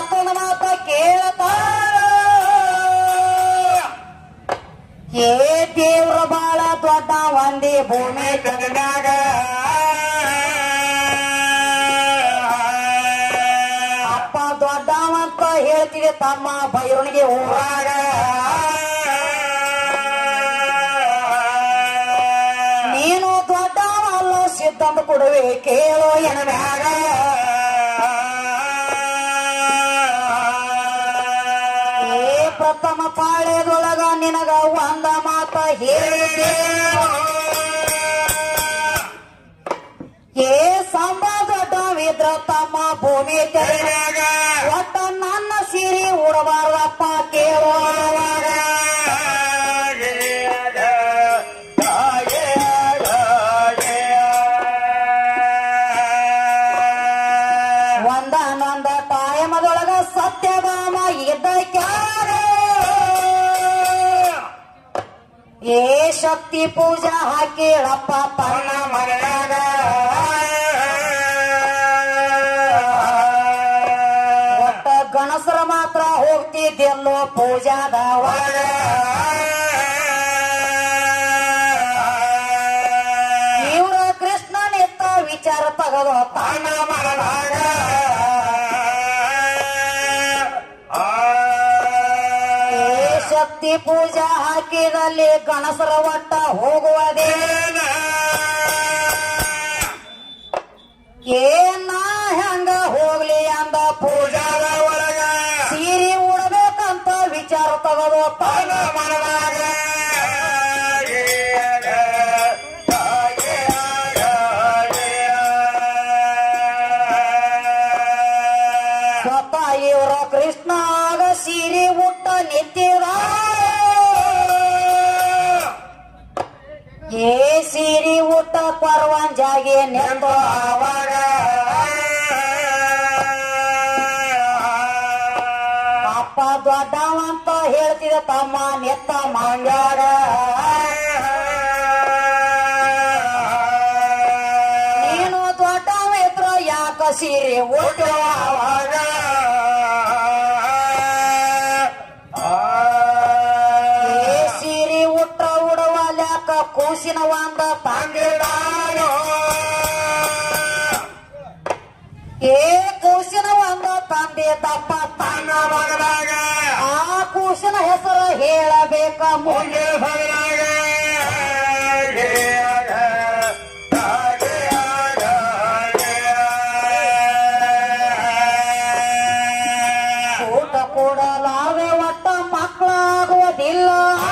ಮತ್ತೊಂದು ಮಾತ ಕೇಳತಾರ ಏ ದೇವ್ರ ಬಾಳ ದೊಡ್ಡ ಒಂದೇ ಭೂಮಿ ಜಗದಾಗ ಅಪ್ಪ ದೊಡ್ಡವಂತ ಹೇಳ್ತಿದೆ ತಮ್ಮ ಬೈರನಿಗೆ ಊರಾಗ ನೀನು ದೊಡ್ಡವಲ್ಲ ಸಿದ್ಧಂತ ಕೊಡುವೆ ಕೇಳೋ ಎನಬ್ಯಾಗ ಏ ಪ್ರಥಮ ಪಾಳ್ಯದೊಳಗ ನಿನಗ ಒಂದ ಮಾತ ಹೇಳಿದೆ ಏ ಸಂಬ ದೊಡ್ಡವಿದ್ರ ತಮ್ಮ ಭೂಮಿ ತೆರೆದಾಗ ಒಟ್ಟ ನನ್ನ ಸಿರಿ ಉಡಬಾರ್ದಪ್ಪ ಕೇಳೋ ಅವಾಗ. ಒಂದನೊಂದ ಟೈಮದೊಳಗ ಸತ್ಯಭಾಮ ಇದ್ದ ಕ್ಯಾರ ಏ ಶಕ್ತಿ ಪೂಜಾ ಹಾಕಿಳಪ್ಪ ತನ್ನ ಮಗನಾಗ ಒಟ್ಟ ಗಣಸರ ಮಾತ್ರ ಹೋಗ್ತಿದ್ದೆಲ್ಲೋ ಪೂಜಾದ ಒಳಗ ಇವ್ರ ಕೃಷ್ಣನಿತ್ತ ವಿಚಾರ ತಗದು ತನ್ನ ಮಗನಾಗ ಏ ಶಕ್ತಿ ಪೂಜಾ ಹಾಕಿದಲ್ಲಿ ಗಣಸರ ಒಟ್ಟ ಹೋಗುವುದೇ ಏನ ಹೆಂಗ ಹೋಗ್ಲಿ ಅಂದ ಪೂಜಾದ ಒಳಗ ಸೀರೆ ಉಡಬೇಕಂತ ವಿಚಾರ ತಗದು ತನ್ನ ಮನದಾಗ ಸ್ವತಃ ಇವರ ಕೃಷ್ಣಾಗ ಸೀರೆ ಉಟ್ಟ ನಿಂತಿದ ಏ ಸೀರೆ ಉಟ್ಟ ಪರ್ವಂಜಾಗಿ ನೆಂದು ಆವಾಗ ಅಪ್ಪ ದೊಡ್ಡವಂತ ಹೇಳ್ತಿದ ತಮ್ಮ ನೆತ್ತ ಮಂಗಾರ ನೀನು ದೊಡ್ಡವಿದ್ರ ಯಾಕ ಸೀರೆ ಉಟ್ಟು ಆವಾಗ ಏ ಸೀರೆ ಉಟ್ಟ ಉಡವಲ್ಯಾಕ ಕೂಸಿನ ಒಂದ ತಂದಿಡಾನೋ ಏ ಕೂಸಿನ ಒಂದ ತಂದಿದ್ದಪ್ಪ ತನ್ನ ಮಗನಾಗ ಆ ಕೂಸಿನ ಹೆಸರು ಹೇಳಬೇಕ ಮುಂದೆ ಊಟ ಕೊಡಲಾದೆ ಒಟ್ಟ ಮಕ್ಕಳಾಗುವುದಿಲ್ಲ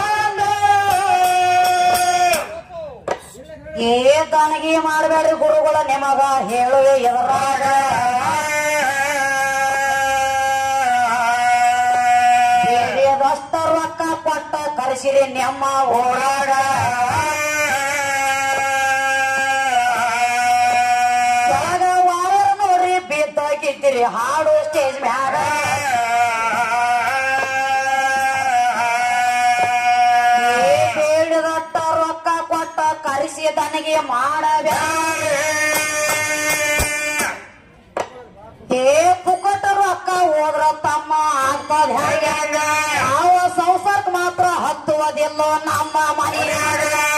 ಏ ದನಗಿ ಮಾಡಬೇಡ್ರಿ ಗುರುಗಳ ನಿಮಗ ಹೇಳುವೆ ಎದರಾಗ ಬೇರೆದಷ್ಟ ರೊಕ್ಕ ಕೊಟ್ಟ ಕರೆಸಿರಿ ನಿಮ್ಮ ಊರಾಗ ಕೆಳಗ ವಾರ ನೋಡ್ರಿ ಬಿದ್ದಾಗಿದ್ದೀರಿ ಹಾಡು ಸ್ಟೇಜ್ ಮ್ಯಾಗ ಏ ಬೇಡದಟ್ಟ ರೊಕ್ಕ ಕೊಟ್ಟ ಕರೆಸಿ ದನಗೆ ಮಾಡಬ್ಯಾಡ ಏ ಪುಕಟ ರೊಕ್ಕ ಹೋದ್ರ ತಮ್ಮ ಆಗ್ತದ ಹೆಂಗ ನಾವು ಸಂಸಾರಕ್ ಮಾತ್ರ ಹತ್ತುವುದಿಲ್ಲೋ ನಮ್ಮ ಮನೆಯಾಗ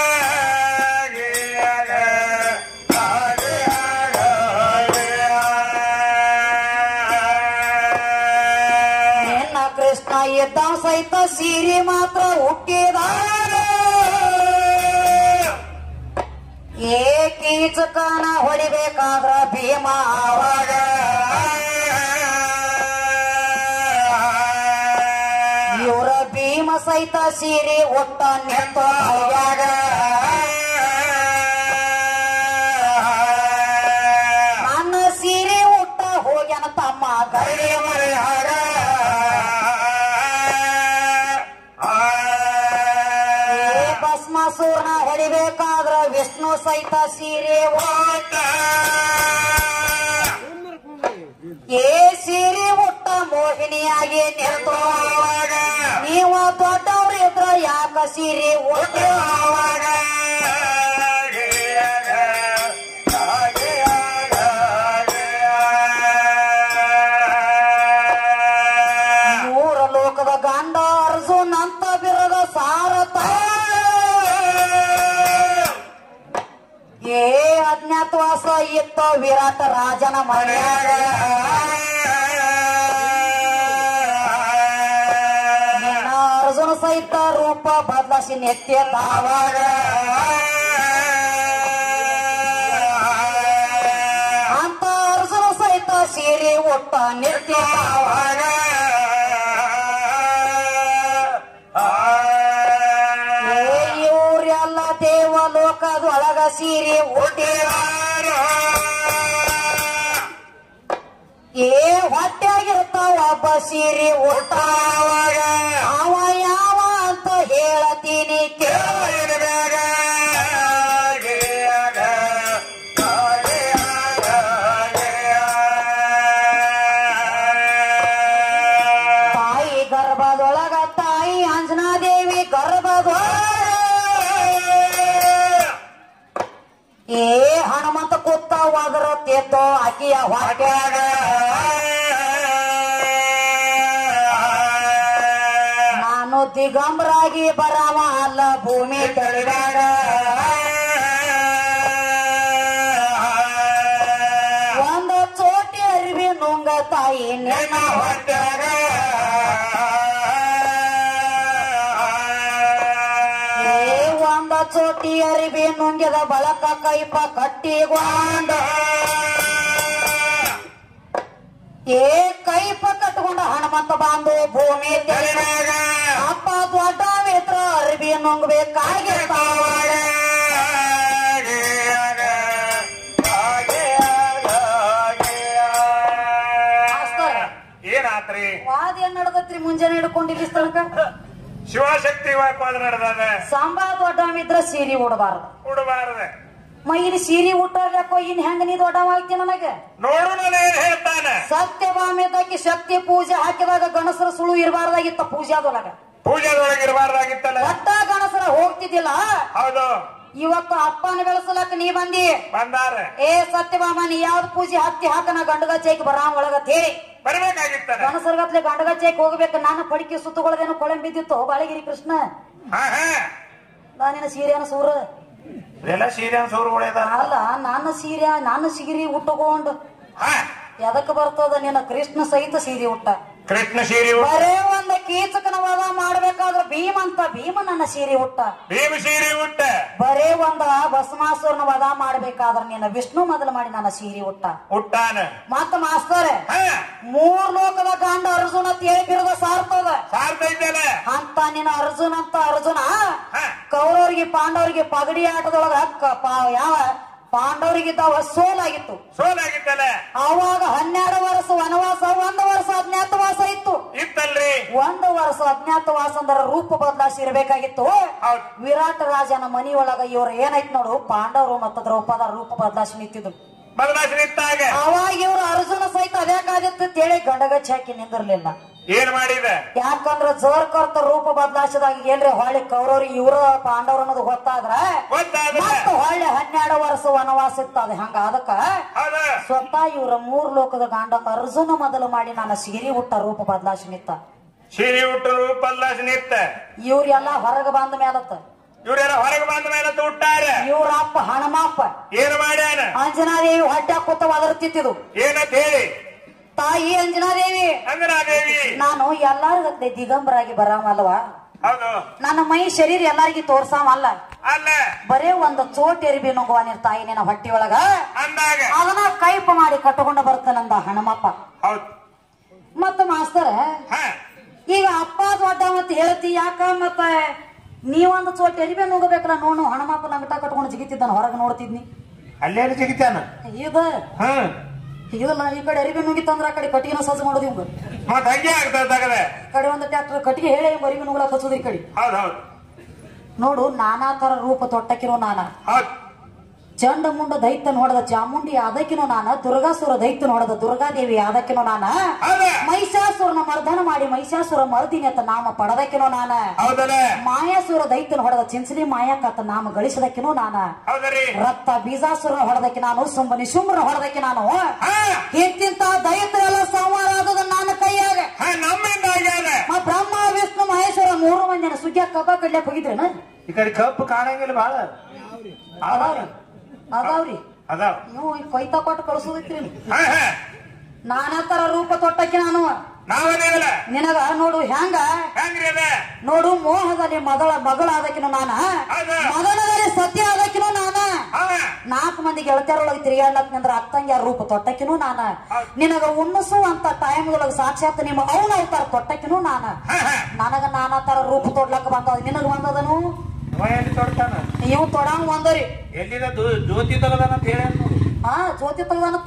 ನಿನ್ನ ಕೃಷ್ಣ ಇದ್ದ ಸಹಿತ ಸೀರೆ ಮಾತ್ರ ಹುಟ್ಟಿದ ಏ ಕೀಚಕನ ಹೊಡಿಬೇಕಾದ್ರ ಭೀಮ ಅವಾಗ ಇವರ ಭೀಮ ಸಹಿತ ಸೀರೆ ಒಟ್ಟ ನೆತ್ತ ಹೋಗ್ಯಾಗ ನನ್ನ ಸೀರೆ ಉಟ್ಟ ಹೋಗ್ಯಾನ ತಮ್ಮ ಗಡಿ ಮರೆಯಾಗ ಏ ಭಸ್ಮಾಸೂರ್ನ ಹೊಡಿಬೇಕಾದ್ರ ವಿಷ್ಣು ಸಹಿತ ಸೀರೆ ಒಟ್ಟ ಏ ಸೀರೆ ಉಟ್ಟ ಮೋಹಿನಿಯಾಗಿ ನಿಂತು ಆವಾಗ ನೀವು ದೊಡ್ಡವ್ರು ಇದ್ರ ಯಾಕ ಸೀರೆ ಉಟ್ಟು ಆವಾಗ ಅಜ್ಞಾತವಾಸ ಇತ್ತ ವಿರಾಟ ರಾಜನ ಮನೆಯಾಗ ನಿನ್ನ ಅರ್ಜುನ ಸಹಿತ ರೂಪ ಬದಲಾಸಿ ನೆತ್ಯ ತಾವಾಗ ಅಂತ ಅರ್ಜುನ ಸಹಿತ ಸೀರೆ ಒಟ್ಟ ನಿತ್ಯ ತಾವಾಗ ಏ ಇವ್ರೆಲ್ಲ ದೇವಲೋಕದೊಳಗ ಸೀರೆ ಹುಟ್ಟಿರ ಏ ಹೊಟ್ಟೆಗಿರ್ತಾವ ಒಬ್ಬ ಸೀರೆ ಹುಟ್ಟಾವಾಗ ಅವ ಯಾವ ಅಂತ ಹೇಳತೀನಿ ಕೇಳ ತಾಯಿ ಗರ್ಭದೊಳಗ ತಾಯಿ ಅಂಜನಾದೇವಿ ಗರ್ಭದೊಳಗ ಏ ಹನುಮಂತ ಕೂತ ಒದರ ತೇತೋ ಆಕಿಯ ಹೊಟ್ಯಾಗ ನಾನು ದಿಗಂಬರಾಗಿ ಬರವ ಅಲ್ಲ ಭೂಮಿ ತೆರೆದಾಗ ಒಂದು ಚೋಟಿ ಅರಿವಿ ನುಂಗ ತಾಯಿ ನಿನ್ನ ಹೊಟ್ಯಾಗ ಏ ಒಂದ ಚೋಟಿ ಅರಿವಿ ನುಂಗಿದ ಬಳಕ ಕೈಪ ಕಟ್ಟಿಗೊಂಡ ಏ ಕೈಪ ಕಟ್ಕೊಂಡ ಹನುಮಂತ ಬಾಂಧು ಭೂಮಿ ತೆರೆದಾಗ ಅಪ್ಪ ದೊಡ್ಡ ಮಿತ್ರ ಅರಿವಿ ನುಂಗ್ಬೇಕಾಗಿರ್ತಾವಾಗ ಮಾಸ್ತರ್, ಏನಾತ್ರಿ ವಾದ ಏನ್ ನಡ್ದತ್ರಿ ಮುಂಜಾನೆ ಹಿಡ್ಕೊಂಡು ಇಲ್ಲಿ ತನಕ ಶಿವಶಕ್ತಿ ವಾಕ್ವಾದ ನಡೆದದ ಸಾಂಬಾ ದೊಡ್ಡ ಮಿತ್ರ ಸೀರೆ ಉಡಬಾರ್ದು ಉಡಬಾರದೆ ಮ ಇಲ್ಲಿ ಸೀರೆ ಉಟ್ಟೋರ್ ಯಾಕೋ ಇನ್ ಹೆಂಗ ನೀ ದೊಡ್ಡವಾಗ್ತಿ ನನಗೆ ನೋಡು ನಾನು ಏನ್ ಹೇಳ್ತಾನೆ ಸತ್ಯಭಾಮಿದಾಕಿ ಶಕ್ತಿ ಪೂಜೆ ಹಾಕಿದಾಗ ಗಣಸರ ಸುಳು ಇರಬಾರ್ದಾಗಿತ್ತ ಪೂಜಾದೊಳಗ ಪೂಜಾದೊಳಗೆ ಇರಬಾರ್ದಾಗಿತ್ತಲ್ಲ ಒಟ್ಟ ಗಣಸರ ಹೋಗ್ತಿದ್ದಿಲ್ಲ ಹೌದು ಇವತ್ತು ಅಪ್ಪನ ಬೆಳೆಸಲಕ್ಕ ನೀ ಬಂದಿ ಬಂದಾರ ಏ ಸತ್ಯಭಾಮ ನೀ ಯಾವ್ದು ಪೂಜೆ ಹತ್ತಿ ಹಾಕನ ಗಂಡಗಚ್ಚೆಗೆ ಬರಾಮ ಒಳಗತ್ ಹೇಳಿ ಬರ್ಬೇಕಾಗಿತ್ತಾನೆ ಗಣಸರ್ಗತ್ಲೆ ಗಂಡಗಚ್ಚೆಗೆ ಹೋಗ್ಬೇಕು ನಾನು ಪಡಿಕೆ ಸುತ್ತುಗಳದೇನು ಕೊಳೆ ಬಿದ್ದಿತ್ತು ಬಾಳಗಿರಿ ಕೃಷ್ಣ ಹಾ ಹಾ ನಾನಿನ ಸೀರೆನ ಸೂರ ಇದೆಲ್ಲ ಸೀರಿಯನ್ ಸೂರುಗಳಿದ ಅಲ್ಲ ನಾನು ಸೀರೆ ನಾನು ಸೀರೆ ಉಟ್ಟುಕೊಂಡು ಹಾ ಎದಕ್ ಬರ್ತದ ನಿನ್ನ ಕೃಷ್ಣ ಸಹಿತ ಸೀರೆ ಉಟ್ಟ ಕೃಷ್ಣ ಸೀರೆ ಉಟ್ಟ ಬರೇ ಒಂದ ಕೀಚಕನ ವಧ ಮಾಡ್ಬೇಕಾದ್ರ ಭೀಮ ಅಂತ ಭೀಮ ನನ್ನ ಸೀರೆ ಉಟ್ಟ ಭೀಮ ಸೀರೆ ಉಟ್ಟ ಬರೇ ಒಂದ ಭಸ್ಮಾಸುರನ ವಧ ಮಾಡ್ಬೇಕಾದ್ರ ನಿನ್ನ ವಿಷ್ಣು ಮೊದಲು ಮಾಡಿ ನನ್ನ ಸೀರೆ ಉಟ್ಟ ಉಟ್ಟಾನ ಮತ್ತ ಮಾಸ್ತರ್ ಹಾ ಮೂರ್ ಲೋಕದ ಗಂಡ ಅರ್ಜುನ ತೇಳಿ ಬಿರದ ಸಾರ್ತದ ಸಾರ್ತೈತಲ್ಲ ಅಂತ ನಿನ್ನ ಅರ್ಜುನ ಅಂತ ಅರ್ಜುನ ಹಾ ಕೌರವರಿಗೆ ಪಾಂಡವರಿಗೆ ಪಗಡಿ ಆಟದೊಳಗ ಕ- ಪಾ- ಯಾವ ಪಾಂಡವರಿಗಿದ್ದಾವ ಸೋಲಾಗಿತ್ತು ಸೋಲಾಗಿತ್ತಲ್ಲ ಅವಾಗ ಹನ್ನೆರಡು ವರ್ಷ ವನವಾಸ ಒಂದು ವರ್ಷ ಅಜ್ಞಾತವಾಸ ಇತ್ತು ಇತ್ತಲ್ರಿ ಒಂದು ವರ್ಷ ಅಜ್ಞಾತವಾಸ ಅಂದ್ರ ರೂಪ ಬದಲಾಯಿಸಿ ಇರಬೇಕಾಗಿತ್ತು ಹೌದ್ ವಿರಾಟ ರಾಜನ ಮನಿಯೊಳಗ ಇವ್ರ ಏನೈತ್ ನೋಡು ಪಾಂಡವರು ಮತ್ತು ದ್ರೌಪದ ರೂಪ ಬದಲಾಯಿಸಿ ನಿಂತಿದ್ರು ಬದಲಾಸಿ ನಿಂತಾಗ ಅವಾಗ ಇವ್ರು ಅರ್ಜುನ ಸಹಿತ ಅದ್ಯಾಕಾದಿತ್ತು ಹೇಳಿ ಗಂಡಗಚ್ಚಿ ಹಾಕಿ ನಿಂದಿರ್ಲಿಲ್ಲ ಏನ್ ಮಾಡಿದ ಯಾಕಂದ್ರ ಜೋರ್ ಕರ್ತ ರೂಪ ಬದಲಾಯಿಸಿದಾಗ ಏನ್ರಿ ಹೊಳ್ಳಿ ಕೌರವ್ರಿಗೆ ಇವ್ರ ಪಾಂಡವ್ರ ಅನ್ನೋದು ಗೊತ್ತಾದ್ರ ಗೊತ್ತಾದ ಮತ್ತ ಹೊಳ್ಳಿ ಹನ್ನೆರಡು ವರ್ಷ ವನವಾಸ ಇತ್ತು ಅದ ಹಂಗ ಅದಕ್ಕ ಹೌದ ಸ್ವತಃ ಇವ್ರ ಮೂರ್ ಲೋಕದ ಗಂಡ ಅರ್ಜುನ ಮೊದಲು ಮಾಡಿ ನನ್ನ ಸಿರಿ ಹುಟ್ಟ ರೂಪ ಬದಲಾಯಿಸಿ ನಿತ್ತ ಸೀರೆ ಉಟ್ಟರು ಬದಲಾಸಿ ನಿತ್ತ ಇವ್ರೆಲ್ಲ ಹೊರಗ ಬಂದ ಮೇಲತ್ತ ಇವ್ರೆಲ್ಲ ಹೊರಗೆ ಬಂದ ಮೇಲೆ ಉಟ್ಟಾರ ಇವ್ರ ಅಪ್ಪ ಹಣಮಪ್ಪ ಏನ್ ಮಾಡ್ಯಾನ ಅಂಜನಾದೇವಿ ಹೊಟ್ಟೆ ಕೂತ ಒದರ್ತಿದ್ದು ಏನಂತ ಹೇಳಿ ತಾಯಿ ಅಂಜನಾದೇವಿ ಅಂಜನಾದೇವಿ ನಾನು ಎಲ್ಲಾರ್ಗತ್ತೆ ದಿಗಂಬರಾಗಿ ಬರಾಮಲ್ವಾ ಹೌದು ನನ್ನ ಮೈ ಶರೀರ ಎಲ್ಲಾರ್ಗಿ ತೋರ್ಸಾಮಲ್ಲ ಅಲ್ಲ ಬರೇ ಒಂದು ಚೋಟ್ ಎರಿಬಿ ನುಂಗುವ ನಿನ್ ತಾಯಿ ನಿನ್ನ ಹೊಟ್ಟಿಯೊಳಗ ಅಂದಾಗ ಅದನ್ನ ಕೈಪ ಮಾಡಿ ಕಟ್ಟಕೊಂಡು ಬರ್ತಾನಂದ ಹಣಮಪ್ಪ ಹೌದ್ ಮತ್ತ ಮಾಸ್ತರ ಹ ಈಗ ಅಪ್ಪ ದೊಡ್ಡ ಮತ್ ಹೇಳ್ತಿ ಯಾಕ ಮತ್ತ ನೀವೊಂದು ಚೋಟ್ ಎರಿಬಿ ನುಂಗಬೇಕಲ್ಲ ನೋಡು ಹಣಮಪ್ಪ ನಂಗಟ ಕಟ್ಕೊಂಡು ಜಿಗಿತಿದ್ದಾನ ಹೊರಗೆ ನೋಡ್ತಿದ್ನಿ ಅಲ್ಲೇ ಸಿಗಿತಾನ ಇದು ಹ್ಮ್ ಇದಲ್ಲ ಈ ಕಡೆ ಅರಿಬಿ ನುಂಗಿತ್ತಂದ್ರ ಆ ಕಡೆ ಕಟ್ಟಿಗೆನ ಸಜ್ಜು ಮಾಡೋದು ಇವ್ಗ ಮತ್ ಹಂಗೆ ಆಗ್ತದ ತಗದೆ ಈ ಕಡೆ ಒಂದು ಟ್ಯಾಕ್ಟರ್ ಕಟ್ಟಿಗೆ ಹೇಳಿ ಇವ್ಗ ಅರಿಬಿ ನುಂಗ್ಲಕ್ ಹಚ್ಚೋದು ಈ ಕಡೆ ಹೌದ್ ಹೌದ್ ನೋಡು ನಾನಾ ತರ ರೂಪ ತೊಟ್ಟಕಿರೋ ನಾನ ಹೌದ್ ಚಂಡ ಮುಂಡ ದೈತ್ಯನ ಹೊಡೆದ ಚಾಮುಂಡಿ ಅದಕ್ಕಿನೋ ನಾನ ದುರ್ಗಾಸುರ ದೈತ್ಯನ ಹೊಡೆದ ದುರ್ಗಾದೇವಿ ಅದಕ್ಕಿನೋ ನಾನ ಹೌದ ಮಹಿಷಾಸುರನ ಮರ್ದನ ಮಾಡಿ ಮಹಿಷಾಸುರ ಮರ್ದಿನಿ ಅಂತ ನಾಮ ಪಡೆದಕ್ಕಿನೋ ನಾನ ಹೌದಲ್ಲ ಮಾಯಾಸುರ ದೈತ್ಯನ ಹೊಡೆದ ಚಿಂಚಲಿ ಮಾಯಾಕತ್ತ ನಾಮ ಗಳಿಸದಕ್ಕಿನೋ ನಾನ ಹೌದ್ರಿ ರಕ್ತ ಬೀಜಾಸುರನ ಹೊಡೆದಕ್ಕೆ ನಾನು ಸುಂಬ ನಿಶುಂಬನ ಹೊಡೆದಕ್ಕೆ ನಾನು ಹ ಇಂತಿಂತ ದೈತ್ಯರೆಲ್ಲ ಸಂವಾರ ಆದದ ನನ್ನ ಕೈಯಾಗ ಹ ನಮ್ಮಿಂದ ಆಗ್ಯಾನ ಮ ಬ್ರಹ್ಮ ವಿಷ್ಣು ಮಹೇಶ್ವರ ಮೂರು ಮಂದಿನ ಸುಗ್ಯ ಕಬ್ಬ ಕಡ್ಲಿಕ್ ಹೋಗಿದ್ರೇನ ಈ ಕಡೆ ಕಪ್ಪು ಕಾಣಂಗಿಲ್ಲ ಬಾಳ ಅದಾವ್ರಿ ಅದಾವ್ರಿ ಅದಾವ ನೀವು ಈ ಕೊಯ್ತಾ ಕೊಟ್ಟು ಕಳ್ಸೋದೈತ್ರಿ ಹಾ ಹಾ ನಾನಾ ತರ ರೂಪ ತೊಟ್ಟಕ್ಕೆ ನಾನು ನಾವದೇವಲ್ಲ ನಿನಗ ನೋಡು ಹೆಂಗ ಹೆಂಗ್ರಿ ಅದ ನೋಡು ಮೋಹದಲ್ಲಿ ಮಗಳ ಮಗಳಾದಕಿನ ನಾನ ಹೌದು. ಮದನದಲ್ಲಿ ಸತ್ಯ ಆದಕಿನೂ ನಾನ ಹಾ ನಾಲ್ಕು ಮಂದಿ ಗೆಳತಿಯರೊಳಗೆ ತಿರುಗಾಡ್ಲಕ್ನಂದ್ರ ಅತ್ತಂಗ್ಯಾರ ರೂಪ ತೊಟ್ಟಕಿನೂ ನಾನ ಹೌದು. ನಿನಗ ಉಣ್ಣಸುವಂತ ಟೈಮ್ದೊಳಗ ಸಾಕ್ಷಾತ್ ನಿಮ್ಮ ಅವನ ಅವತಾರ ತೊಟ್ಟಕಿನೂ ನಾನ ಹಾ ಹಾ ನನಗ ನಾನಾ ತರ ರೂಪ ತೊಡ್ಲಕ್ ಬಂದದ ನಿನಗ ಬಂದದನು ಅವ ಎಲ್ಲಿ ತೊಡ್ತಾನ ಇವ್ ತೊಡಂಗ್ ಬಂದರಿ ಎಲ್ಲಿದ ಜ್ಯೋ- ಜ್ಯೋತಿ ತಗದಾನ ಅಂತ ಹೇಳ ಹಾ ಜ್ಯೋತಿ ತೆಗ್ದಾನತ್ತ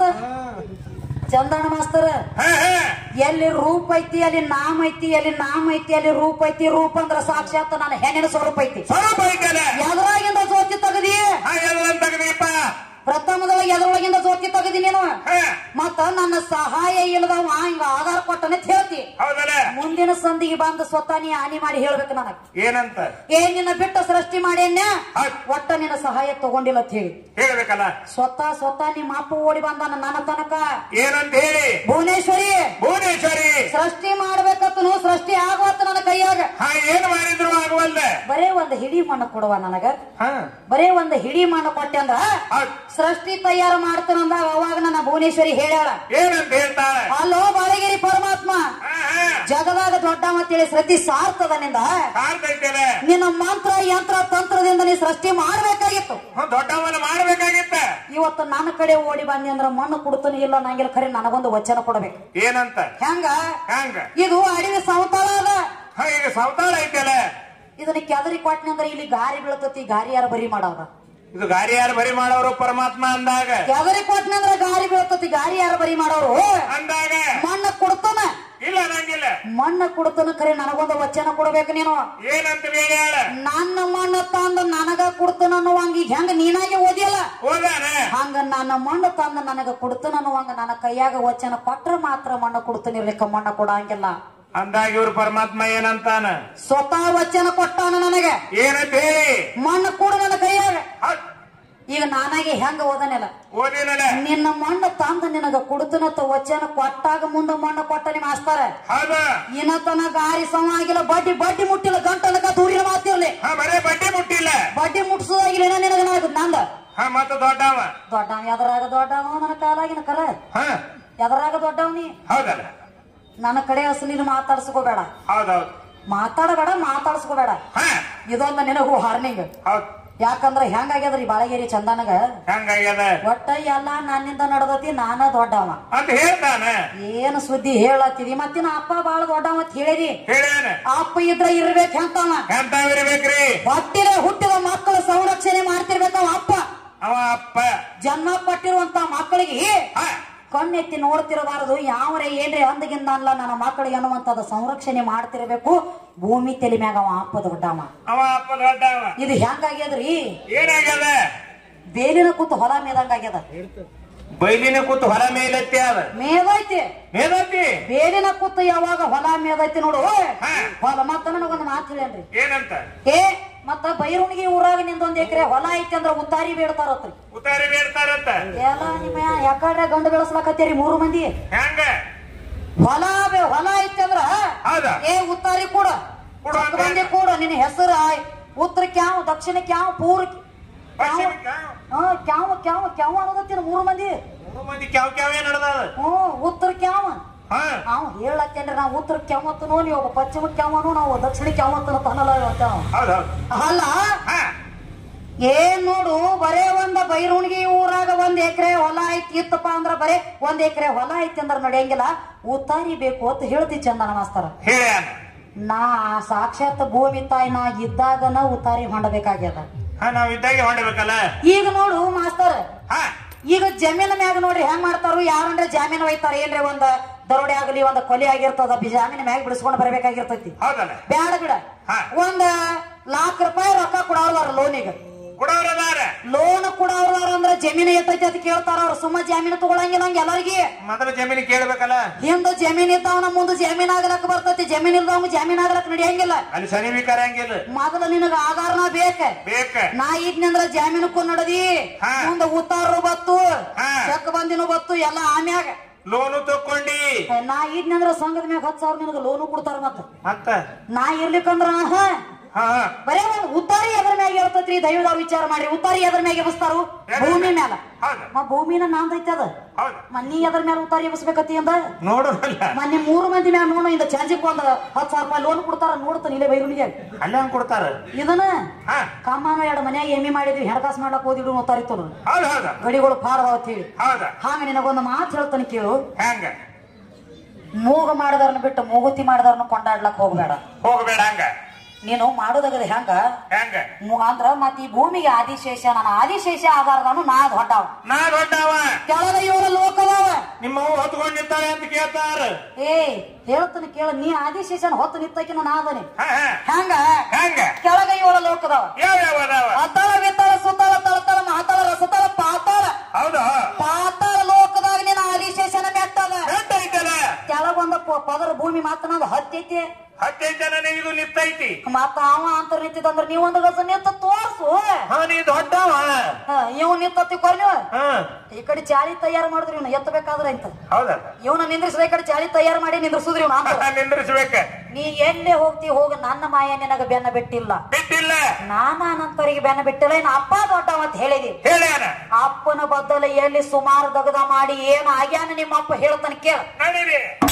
ಚಂದಣ್ಣ ಮಾಸ್ತರ್ ಹಾ ಹಾ ಎಲ್ಲಿ ರೂಪ ಐತಿ ಅಲ್ಲಿ ನಾಮ ಐತಿ ಅಲ್ಲಿ ನಾಮ ಐತಿ ಅಲ್ಲಿ ರೂಪ ಐತಿ ರೂಪ ಅಂದ್ರ ಸಾಕ್ಷಾತ್ ನನ್ನ ಹೆಣ್ಣಿನ ಸ್ವರೂಪ ಐತಿ ಸ್ವರೂಪ ಐತಲ್ಲ ಎದ್ರಾಗಿಂದ ಜ್ಯೋತಿ ತೆಗದಿ ಹಾ ಎಲ್ಲ ತಗದೀಪ ಪ್ರಥಮದೊಳಗೆ ಎದ್ರೊಳಗಿಂದ ಜ್ಯೋತಿ ತೆಗದಿ ನೀನು ಹಾ ಮತ್ತ ನನ್ನ ಸಹಾಯ ಇಲ್ಲದವ ಹಿಂಗ ಆಧಾರ ಕೊಟ್ಟನೆ ಹೇಳ್ತಿ ಹೌದಲ್ಲ ಮುಂದಿನ ಸಂದಿಗೆ ಬಂದು ಸ್ವತಃ ನೀ ಹಾನಿ ಮಾಡಿ ಹೇಳ್ಬೇಕು ನನಗ್ ಏನಂತ ಏ ನಿನ್ನ ಬಿಟ್ಟು ಸೃಷ್ಟಿ ಮಾಡ್ಯಾನ್ಯ ಹೌದ್. ಒಟ್ಟ ನಿನ್ನ ಸಹಾಯ ತಗೊಂಡಿಲ್ಲ ಅಂತ ಹೇಳಿ ಹೇಳ್ಬೇಕಲ್ಲ ಸ್ವತಃ ಸ್ವತಃ ನಿಮ್ಮ ಅಪ್ಪ ಓಡಿ ಬಂದಾನ ನನ್ನ ತನಕ ಏನಂತ ಹೇಳಿ ಭುವನೇಶ್ವರಿ ಭುವನೇಶ್ವರಿ ಸೃಷ್ಟಿ ಮಾಡ್ಬೇಕತ್ತನು ಸೃಷ್ಟಿ ಆಗುವತ್ತ ನನ್ನ ಕೈಯಾಗ ಹಾ ಏನ್ ಮಾಡಿದ್ರು ಆಗುವಲ್ದ ಬರೇ ಒಂದು ಹಿಡಿ ಮಣ್ಣು ಕೊಡುವ ನನಗ ಹಾ ಬರೇ ಒಂದು ಹಿಡಿ ಮಣ್ಣು ಕೊಟ್ಟೆ ಅಂದ್ರ ಹೌದ್. ಸೃಷ್ಟಿ ತಯಾರು ಮಾಡ್ತಾನಂದಾಗ ಅವಾಗ ನನ್ನ ಭುವನೇಶ್ವರಿ ಹೇಳ್ಯಾಳ ಏನಂತ ಹೇಳ್ತಾಳೆ ಅಲ್ಲೋ ಬಾಳಗಿರಿ ಪರಮಾತ್ಮ ಹಾ ಹಾ ಜಗದಾಗ ದೊಡ್ಡ ಅಂತೇಳಿ ಸೃಷ್ಟಿ ಸಾರ್ತದ ನಿಂದ ಕಾರ್ತೈತಲ್ಲ ನಿನ್ನ ಮಂತ್ರ ಯಂತ್ರ ತಂತ್ರದಿಂದ ನೀ ಸೃಷ್ಟಿ ಮಾಡ್ಬೇಕಾಗಿತ್ತು ದೊಡ್ಡವನ್ನ ಮಾಡ್ಬೇಕಾಗಿತ್ತ ಇವತ್ತು ನನ್ನ ಕಡೆ ಓಡಿ ಬಂದಿ ಅಂದ್ರ ಮಣ್ಣು ಕೊಡ್ತಾನೆ ಇಲ್ಲ ನಂಗಿಲ್ಲ ಖರೆ ನನಗೊಂದು ವಚನ ಕೊಡಬೇಕು ಏನಂತ ಹೆಂಗ ಹಂಗ ಇದು ಅಡವಿ ಸಂತಾಳ ಅದ ಹಾ ಈಗ ಸವತಾಳ ಐತಲ್ಲ ಇದನ್ನ ಕೆದರಿ ಕೊಟ್ಟನಿ ಅಂದ್ರೆ ಇಲ್ಲಿ ಗಾರಿ ಬೀಳ್ತತಿ ಗಾರಿ ಯಾರು ಬರಿ ಮಾಡವ್ರ ಇದು ಗಾರಿ ಯಾರು ಬರಿ ಮಾಡೋರು ಪರಮಾತ್ಮ ಅಂದಾಗ ಕೆದರಿ ಕೊಟ್ಟನಿ ಅಂದ್ರೆ ಗಾರಿ ಬೀಳ್ತತಿ ಗಾರಿ ಯಾರು ಬರಿ ಮಾಡೋರು ಅಂದಾಗ ಮಣ್ಣ ಕೊಡ್ತಾನ ಇಲ್ಲ ನಂಗಿಲ್ಲ ಮಣ್ಣ ಕೊಡ್ತಾನ ಖರೆ ನನಗೊಂದು ವಚನ ಕೊಡ್ಬೇಕು ನೀನು ಏನಂತ ಹೇಳ್ಯಾಳ ನನ್ನ ಮಣ್ಣು ತಂದು ನನಗ ಕೊಡ್ತಾನ ಅನ್ನುವಂಗ ಈಗ ಹೆಂಗ ನೀನಾಗೆ ಓದಿಯಲ್ಲ ಹೋದಾನ ಹಂಗ ನನ್ನ ಮಣ್ಣು ತಂದು ನನಗ ಕೊಡ್ತಾನ ಅನ್ನುವಂಗ ನನ್ನ ಕೈಯಾಗ ವಚನ ಕೊಟ್ರ ಮಾತ್ರ ಮಣ್ಣು ಕೊಡ್ತಾನೆ ಇರ್ಲಿಕ್ಕ ಮಣ್ಣು ಕೊಡಂಗಿಲ್ಲ ಅಂದಾಗ ಇವ್ರು ಪರಮಾತ್ಮ ಏನಂತಾನ ಸ್ವತಃ ವಚನ ಕೊಟ್ಟಾನ ನನಗೆ ಏನಂತ ಹೇಳಿ ಮಣ್ಣು ಕೊಡು ನನ್ನ ಕೈಯಾಗ ಹೌದ್. ಈಗ ನಾನಾಗೆ ಹೆಂಗ ಓದನಿಲ್ಲ ಓದಿನಲ್ಲ ನಿನ್ನ ಮಣ್ಣು ತಂದು ನಿನಗ ಕೊಡ್ತನತ್ತ ವಚನ ಕೊಟ್ಟಾಗ ಮುಂದೆ ಮಣ್ಣು ಕೊಟ್ಟ ನಿಮ್ಮ ಮಾಸ್ತಾರ ಹೌದ ಇನ್ನ ಗಾರಿ ಸಮ ಆಗಿಲ್ಲ ಬಡ್ಡಿ ಬಡ್ಡಿ ಮುಟ್ಟಿಲ್ಲ ಗಂಟನಕ ದೂರಿನ ಮಾತಿರ್ಲಿ ಹಾ ಬರೇ ಬಡ್ಡಿ ಮುಟ್ಟಿಲ್ಲ ಬಡ್ಡಿ ಮುಟ್ಸೋದಾಗಿಲ್ಲ ಏನ ನಿನಗ ನನಗ ನಂದ ಹಾ ಮತ್ತ ದೊಡ್ಡವ ದೊಡ್ಡವ ಎದರಾಗ ದೊಡ್ಡವ ನನ್ನ ಕಾಲಾಗಿನ ಕರ ಹಾ ಎದರಾಗ ದೊಡ್ಡವ ನೀ ಹೌದಲ್ಲ ನನ್ನ ಕಡೆ ಅಸಲಿನ ಮಾತಾಡ್ಸ್ಕೋಬೇಡ ಹೌದೌದು ಮಾತಾಡಬೇಡ ಮಾತಾಡ್ಸ್ಕೋಬೇಡ ಹಾ ಇದೊಂದ ನಿನಗೂ ವಾರ್ನಿಂಗ್ ಹೌದ್ ಯಾಕಂದ್ರ ಹೆಂಗಾಗ್ಯದ್ರಿ ಬಾಳಗೇರಿ ಚಂದನಗ ಹಂಗಾಗ್ಯದ ಒಟ್ಟ ಎಲ್ಲ ನನ್ನಿಂದ ನಡ್ದತಿ ನಾನ ದೊಡ್ಡವ ಅಂತ ಹೇಳ್ತಾನ ಏನು ಸುದ್ದಿ ಹೇಳತ್ತಿದಿ ಮತ್ತಿನ ಅಪ್ಪ ಬಾಳ ದೊಡ್ಡವ ಅಂತ ಹೇಳಿದಿ ಹೇಳ್ಯಾನ ಅಪ್ಪ ಇದ್ರ ಇರ್ಬೇಕು ಹೆಂತವ ಎಂತಾವಿರ್ಬೇಕ್ರಿ ಹೊಟ್ಟಿಲೆ ಹುಟ್ಟಿದ ಮಕ್ಕಳ ಸಂರಕ್ಷಣೆ ಮಾಡ್ತಿರ್ಬೇಕವ ಅಪ್ಪ ಅವ ಅಪ್ಪ ಜನ್ಮ ಪಟ್ಟಿರುವಂತ ಮಕ್ಕಳಿಗೆ ಹಾ ಕಣ್ಣೆತ್ತಿ ನೋಡ್ತಿರಬಾರದು ಯಾವರೇ ಏನ್ರಿ ಅಂದಗಿಂದ ಅಲ್ಲ ನನ್ನ ಮಕ್ಕಳಿಗೆ ಅನ್ನುವಂತದ ಸಂರಕ್ಷಣೆ ಮಾಡ್ತಿರ್ಬೇಕು ಭೂಮಿ ತಲೆ ಮ್ಯಾಗ ಅವ ಅಪ್ಪ ದೊಡ್ಡವ ಅವ ಅಪ್ಪ ದೊಡ್ಡವ ಇದು ಹೆಂಗಾಗ್ಯದ್ರಿ ಏನಾಗ್ಯದ ಬೇಲಿನ ಕೂತು ಹೊಲ ಮೇದಂಗಾಗ್ಯದ ಬೈಲಿನ ಕೂತು ಹೊಲ ಮೇಲೆತ್ತಿ ಅದ ಮೇದೈತಿ ಮೇದತ್ತಿ ಬೇಲಿನ ಕೂತು ಯಾವಾಗ ಹೊಲ ಮೇದೈತಿ ನೋಡು ಹಾ. ಹೊಲ ಮತ್ತ ನನಗೊಂದು ಮಾತು ಹೇಳೇನ್ರಿ ಏನಂತ ಏ ಮತ್ತ ಬೈರುಣಿಗೆ ಊರಾಗ ನಿಂದೊಂದ್ ಎಕರೆ ಹೊಲ ಐತಿ ಅಂದ್ರ ಉತ್ತಾರಿ ಬೇಡ್ತಾರತ್ರಿ ಉತ್ತಾರಿ ಬೇಡ್ತಾರಂತ ಎಲ್ಲ ನಿಮ್ಮ ಯಾಕಡ್ರೆ ಗಂಡು ಬೆಳೆಸ್ಲಾಕತ್ತೀರಿ ಮೂರು ಮಂದಿ ಹೆಂಗ ಹೊಲ ಬೆ- ಹೊಲ ಐತಿ ಅಂದ್ರ ಹೌದಾ ಏ ಉತ್ತಾರಿ ಕೂಡ ಕೊಡು ಅಂತ ಬಂದಿ ಕೂಡ ನಿನ್ನ ಹೆಸರು ಉತ್ತರಕ್ಕೆ ಯಾವ ದಕ್ಷಿಣಕ್ಕೆ ಯಾವ ಪೂರ್ವಕ್ಕೆ ಪಶ್ಚಿಮಕ್ಕ? ಹಾ ಕ್ಯಾವ ಕ್ಯಾವ ಕ್ಯಾವ ಅನ್ನೋದತ್ತಿನ ಮೂರು ಮಂದಿ ಮೂರು ಮಂದಿ ಕ್ಯಾವ್ ಕ್ಯಾವೇ ನಡೆದ ಹ್ಮ್ ಉತ್ತರಕ್ಕೆ ಯಾವ ಹಾ ಅವ್ ಹೇಳತ್ತೇನ್ರಿ ನಾವು ಉತ್ತರಕ್ಕೆ ಯಾವತ್ತನೋ ನೀವು ಒಬ್ಬ ಪಶ್ಚಿಮಕ್ಕೆ ಯಾವನು ನಾವು ದಕ್ಷಿಣಕ್ಕೆ ಯಾವತ್ತನ ತನ್ನಲ್ಲ ಇವತ್ತ ಅವ. ಹೌದೌದು ಅಲ್ಲ ಹಾ ಏನ್ ನೋಡು ಬರೇ ಒಂದ ಬೈರುಣಿಗೆ ಊರಾಗ ಒಂದ್ ಎಕರೆ ಹೊಲ ಐತಿ ಇತ್ತಪ್ಪ ಅಂದ್ರ ಬರೇ ಒಂದ್ ಎಕರೆ ಹೊಲ ಐತಿ ಅಂದ್ರ ನಡೆಯಂಗಿಲ್ಲ ಉತ್ತಾರಿ ಬೇಕು ಅಂತ ಹೇಳ್ತಿ ಚಂದನ ಮಾಸ್ತರ ಹೇಳ್ಯಾನ ನಾ ಸಾಕ್ಷಾತ್ ಭೂಮಿ ತಾಯಿ ನಾ ಇದ್ದಾಗನ ಉತ್ತಾರಿ ಹೊಂಡಬೇಕಾಗ್ಯದ ಹಾ ನಾವ್ ಇದ್ದಾಗೆ ಹೊಂಡಬೇಕಲ್ಲ ಈಗ ನೋಡು ಮಾಸ್ತರ್ ಹಾ ಈಗ ಜಮೀನ್ ಮ್ಯಾಗ ನೋಡ್ರಿ ಹೆಂಗ್ ಮಾಡ್ತಾರು ಯಾರಂದ್ರೆ ಜಾಮೀನ್ ಒಯ್ತಾರ ಏನ್ರಿ ಒಂದ್ ದರೋಡೆ ಆಗಲಿ ಒಂದ್ ಕೊಲೆ ಆಗಿರ್ತದ ಬಿ- ಜಾಮೀನ್ ಮ್ಯಾಗ ಬಿಡಿಸ್ಕೊಂಡ್ ಬರ್ಬೇಕಾಗಿರ್ತೈತಿ ಹೌದಲ್ಲ ಬ್ಯಾಡ ಬಿಡ ಹಾ. ಒಂದ್ ಲಾಖ ರೂಪಾಯಿ ರೊಕ್ಕ ಕೊಡವ್ರ ಲೋನಿಗೆ ಕೊಡೋರದಾರ ಲೋನ್ ಕೊಡವ್ರ ಅಂದ್ರ ಜಮೀನ್ ಎತ್ತೈತಿ ಅಂತ ಕೇಳ್ತಾರ ಅವ್ರ ಸುಮ್ಮ ಜಮೀನು ತಗೊಳಂಗಿಲ್ಲ ಹಂಗ ಎಲ್ಲರಿಗೆ ಮೊದಲ ಜಮೀನು ಕೇಳ್ಬೇಕಲ್ಲ ಹಿಂದ ಜಮೀನ್ ಇದ್ದವನ ಮುಂದ ಜಮೀನ್ ಆಗ್ಲಕ್ ಬರ್ತೈತಿ ಜಮೀನ್ ಇಲ್ದವಂಗ ಜಮೀನ್ ಆಗ್ಲಕ್ ನಡೆಯಂಗಿಲ್ಲ ಅಲ್ಲಿ ಸಮೀಪಿಕಾರ ಹಂಗಿಲ್ಲ ಮೊದಲ ನಿನಗ ಆಧಾರನ ಬೇಕ ಬೇಕ ನಾ ಇದ್ನಂದ್ರ ಜಾಮೀನಕ್ಕೂ ನಡದಿ ಹಾ. ಮುಂದ ಉತ್ತಾರು ಬತ್ತು ಹಾ. ಚೆಕ್ ಬಂದಿನೂ ಬತ್ತು ಎಲ್ಲ ಆಮ್ಯಾಗ ಲೋನು ತಕೊಂಡಿ ನಾ ಇದ್ನಂದ್ರ ಸಂಘದ ಮ್ಯಾಗ ಹತ್ತು ಸಾವಿರ ನಿನಗ ಲೋನು ಕೊಡ್ತಾರ ಮತ್ತ ಮತ್ತ ನಾ ಇರ್ಲಿಕ್ಕಂದ್ರ ಹಾ ಹಾ ಹಾ. ಬರೇ ಒಂದು ಉತ್ತಾರಿ ಎದ್ರ ಮ್ಯಾಗ ಹೇಳ್ತತ್ರಿ ದೈವದವ್ರು ವಿಚಾರ ಮಾಡ್ರಿ ಉತ್ತಾರಿ ಎದ್ರ ಮ್ಯಾಗ ಎಬಸ್ತಾರು ಭೂಮಿ ಮ್ಯಾಲ ಹೌದು ಮ ಭೂಮಿನ ನಾಂದೈತೆ ಅದ ಹೌದು ಮನ್ನಿ ಎದ್ರ ಮ್ಯಾಲ ಉತ್ತಾರಿ ಎಬಸ್ಬೇಕತ್ತಿ ಅಂದ ನೋಡೋಲ್ಲ ಮೊನ್ನೆ ಮೂರು ಮಂದಿ ಮ್ಯಾಲ ನೋಡು ಇಂದ ಚಾರ್ಜಿಗೆ ಒಂದ್ ಹತ್ತು ಸಾವಿರ ರೂಪಾಯಿ ಲೋನ್ ಕೊಡ್ತಾರ ನೋಡ್ತಾನೆ ಇಲ್ಲೇ ಬೈರುನಿಗೆ ಅಲ್ಲ ಹಂಗ್ ಕೊಡ್ತಾರ ಇದನ್ನ ಹಾ ಕಮ್ಮಾನ ಎರಡು ಮನ್ಯಾಗ ಎಮ್ಮಿ ಮಾಡಿದ್ವಿ ಹೆಣಕಾಸ್ ಮಾಡ್ಲಕ್ ಹೋದಿಡು ಉತ್ತಾರಿತ್ತು ಹೌದು ಹೌದ ಗಡಿಗಳು ಪಾರದಾವತ್ತೀವಿ ಹೌದ ಹಾಗ ನಿನಗೊಂದು ಮಾತು ಹೇಳ್ತಾನೆ ಕೇಳು ಹೆಂಗ ಮೂಗು ಮಾಡಿದವ್ರನ್ನ ಬಿಟ್ಟು ಮೂಗುತಿ ಮಾಡಿದವ್ರನ್ನ ಕೊಂಡಾಡ್ಲಕ್ ಹೋಗ್ಬೇಡ ಹೋಗ್ಬೇಡ ಹಂಗ ನೀನು ಮಾಡೋದಾಗದ ಹೆಂಗ ಹೆಂಗ ಮು- ಅಂದ್ರ ಮತ್ ಈ ಭೂಮಿಗೆ ಆದಿಶೇಷ ನನ್ನ ಆದಿಶೇಷ ಆಧಾರದವನು ನಾ ದೊಡ್ಡವ ನಾ ದೊಡ್ಡವ ಕೆಳಗ ಇವನ ಲೋಕದವ ನಿಮ್ಮ ಹೊತ್ಕೊಂಡ್ ನಿಂತಾಳೆ ಅಂತ ಕೇಳ್ತಾರ ಏ ಹೇಳ್ತಾನೆ ಕೇಳ ನೀ ಆದಿಶೇಷನ ಹೊತ್ತು ನಿತ್ತಕಿನ ನಾ ಅದನಿ ಹಾ ಹಾ ಹೆಂಗ ಹೆಂಗ ಕೆಳಗ ಇವಳ ಲೋಕದವ ಯಾವ ಯಾವ ಅದಾವ ಅತಳ ವಿತಳ ಸುತಳ ತಳತಳ ಮಹತಳ ರಸತಳ ಪಾತಾಳ ಹೌದಾ ಪಾತಾಳ ಲೋಕದಾಗ ನೀನು ಆದಿಶೇಷನ ಮೆಟ್ಟದ ಎಂತ ಐತಲ್ಲ ಕೆಳಗೊಂದ ಪ- ಪದರ ಭೂಮಿ ಮಾತ್ರ ನಂದು ಹತ್ತೈತಿ ಹದಿನೈದು ಜನ ಇದು ನಿಂತೈತಿ ಮತ್ತ ಅವ ಅಂತ ನಿಂತಿದಂದ್ರ ನೀ ಒಂದು ಗಸ ನಿಂತ ತೋರ್ಸು ಹಾ ನೀ ದೊಡ್ಡವ ಹ, ಇವ್ ನಿಂತತ್ತಿ ಕೊರ್ ನೀವು ಹಾ ಈ ಕಡೆ ಚಾಳಿ ತಯಾರು ಮಾಡಿದ್ರಿ ಇವ್ನ ಎತ್ತಬೇಕಾದ್ರೆ ಅಂತ ಹೌದಾ ಇವನ ನಿಂದ್ರಿಸಿದ ಈ ಕಡೆ ಚಾಳಿ ತಯಾರು ಮಾಡಿ ನಿಂದ್ರಿಸುದ್ರಿ ಇವ್ನ ಅಂತ ನಿಂದ್ರಿಸ್ಬೇಕ ನೀ ಎಲ್ಲೇ ಹೋಗ್ತಿ ಹೋಗ ನನ್ನ ಮಾಯ ನಿನಗ ಬೆನ್ನ ಬಿಟ್ಟಿಲ್ಲ ಬಿಟ್ಟಿಲ್ಲ ನಾನ ಅನಂತರಿಗೆ ಬೆನ್ನ ಬಿಟ್ಟಿಲ್ಲ ಇನ್ನು ಅಪ್ಪ ದೊಡ್ಡವ ಅಂತ ಹೇಳಿದಿ ಹೇಳ್ಯಾನ ಅಪ್ಪನ ಬದ್ದಲ ಎಲ್ಲಿ ಸುಮಾರು ದಗದ ಮಾಡಿ ಏನ್ ಆಗ್ಯಾನ ನಿಮ್ಮ ಅಪ್ಪ ಹೇಳ್ತಾನೆ ಕೇಳ ನಡೀರಿ